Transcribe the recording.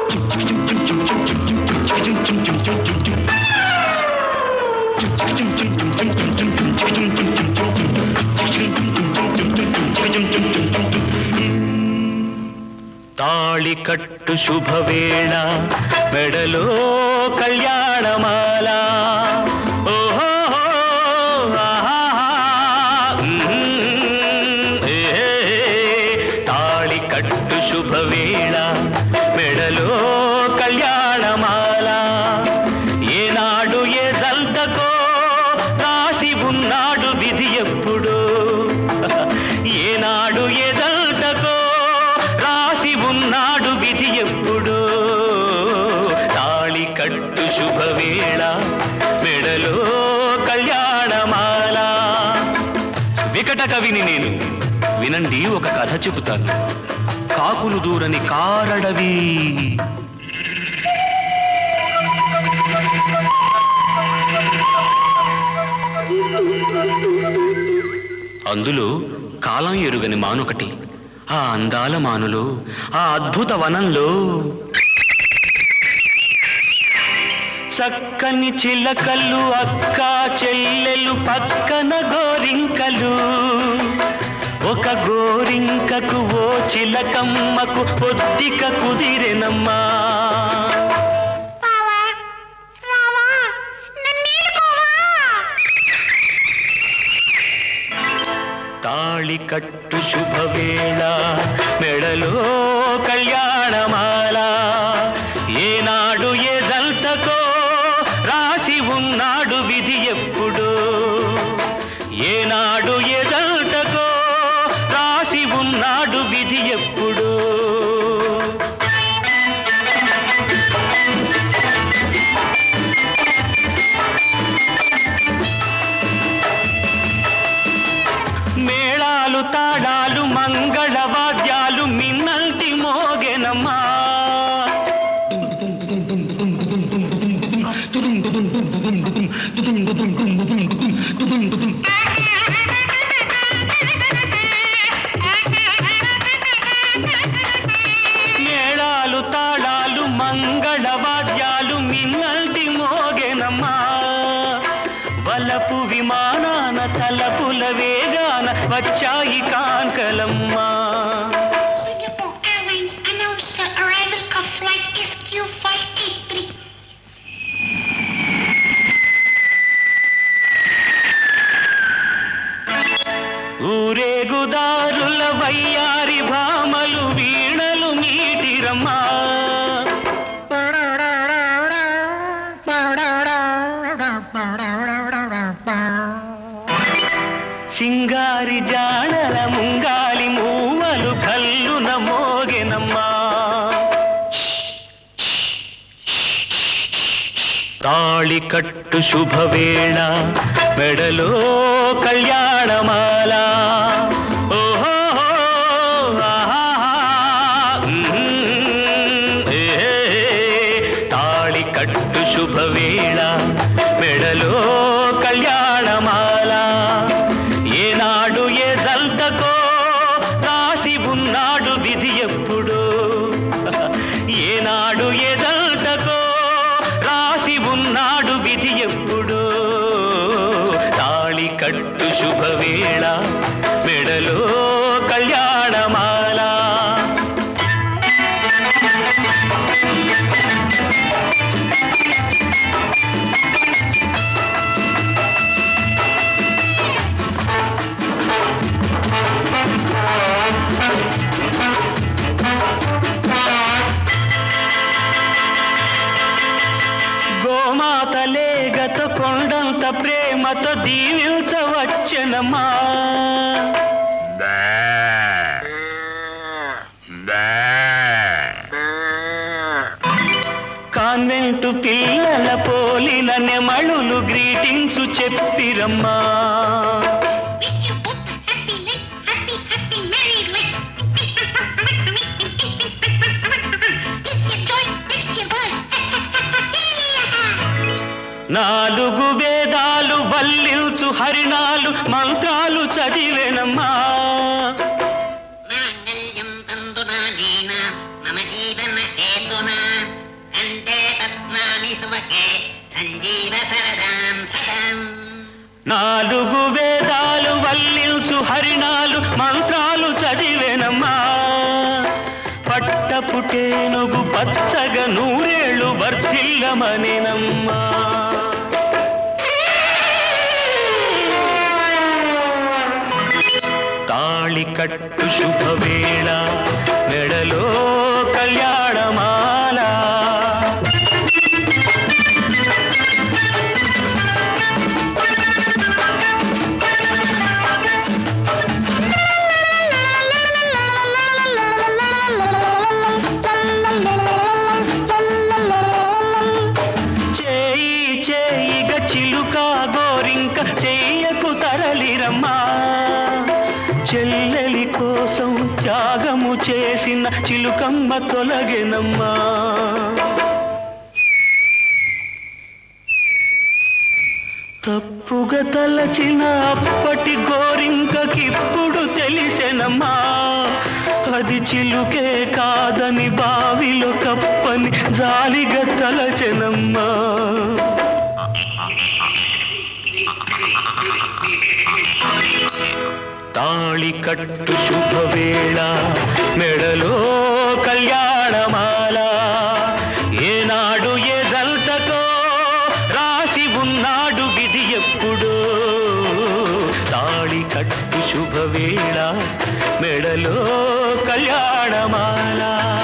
తాళి కట్టు శుభవేళ మెడలో కళ్యాణమాల ఓహో ఆహాహా, మ్మ్, ఏ, తాళి కట్టు శుభవేళ మెడలో కళ్యాణమాల ఏనాడు ఏ జల్దకో రాసి ఉన్నాడు విధి ఎప్పుడు ఏనాడు ఏ జల్దకో రాసి ఉన్నాడు విధి ఎప్పుడు తాళి కట్టు శుభవేళ మెడలో కళ్యాణమాల వికట కవిని నేను వినండి ఒక కథ చెబుతాను కాకులు దూరని కారడవి అందులో కాలం ఎరుగని మానొకటి ఆ అందాల మానులో ఆ అద్భుత వనంలో చక్కని చిలకలు అక్క చెల్లెలు పక్కన గోరింకలు ఒక గోరింకకు ఓ చిలకమ్మకు పొద్దిక కుదిరెనమ్మా బావా రావా నన్నేలుకోవా తాళి కట్టు శుభవేళ మెడలో కళ్యాణమాల ఏనాడు ఏ దంతకో రాసి ఉన్నాడు విధి ఎప్పుడు ఏనాడు ఏ దంతకో రాసి ఉన్నాడు విధి ఎప్పుడు మేళాలు తాళాలు మంగళ వాద్యాలు మిన్నల్టి మోగెనమ్మా మేళాలు తాళాలు మంగళ వాద్యాలు మిన్నల్టి మోగెనమ్మా వలపు విమానాన తలపుల వేగాన వచ్చాయి కాంకలమ్మా Singapore Airlines announced the arrival of flight SQ583. ఊరేగుదారుల వయ్యారి భామలు వీణలు మీటిరమ్మా సింగారి జాడల ముంగాలి మూవలు కల్లున మోగెనమ్మా తాళి కట్టు శుభవేళ మెడలో కళ్యాణమాల ఓహో ఆహాహా, మ్మ్, ఏ, తాళి కట్టు శుభవేళ మెడలో కళ్యాణమాల ఏనాడు ఏ జల్దకో రాసి ఉన్నాడు విధి ఎప్పుడు ఏనాడు ఏ జల్దకో రాసి ఉన్నాడు విధి ఎప్పుడు తాళి కట్టు శుభవేళ మెడలో కళ్యాణమాల గోమాత లేగత కొండంత ప్రేమతో దీవించవచ్చనమ్మా కాన్వెంటు పిల్లల పోలిన నెమళులు గ్రీటింగ్స్ చెప్పిరమ్మా Wish you both a happy life, happy, happy married life. Kiss your joy, text your boy. నాలుగు వేదాలు వల్లించు హరిణాలు మంత్రాలు చదివేనమ్మా మాంగళ్యం తంతునా జీనా మమ జీవన హేతునా సువకే సంజీవ సరదాం సదం నాలుగు వేదాలు వల్లించు హరిణాలు మంత్రాలు చదివేనమ్మా పట్టపుటేనుగు పచ్చగా నూరేళ్ళు వర్ధిల్లమనేనమ్మా తాళి కట్టు శుభవేళ మెడలో కళ్యాణమాల చేయి చేయిగ చిలుక గోరింక చెయ్యకు తరలిరమ్మా చెల్లెలి కోసం త్యాగము చేసిన చిలుకమ్మ తొలగెనమ్మా తప్పుగా తలచిన అప్పటి గోరింకకిప్పుడు తెలిసెనమ్మా అది చిలుకే కాదని బావిలో కప్పని జాలిగా తలచెనమ్మా తాళి కట్టు శుభవేళ మెడలో కళ్యాణమాల ఏనాడు ఏ జల్తకో రాసి ఉన్నాడు విధి ఎప్పుడో తాళి కట్టు శుభవేళ మెడలో కళ్యాణమాల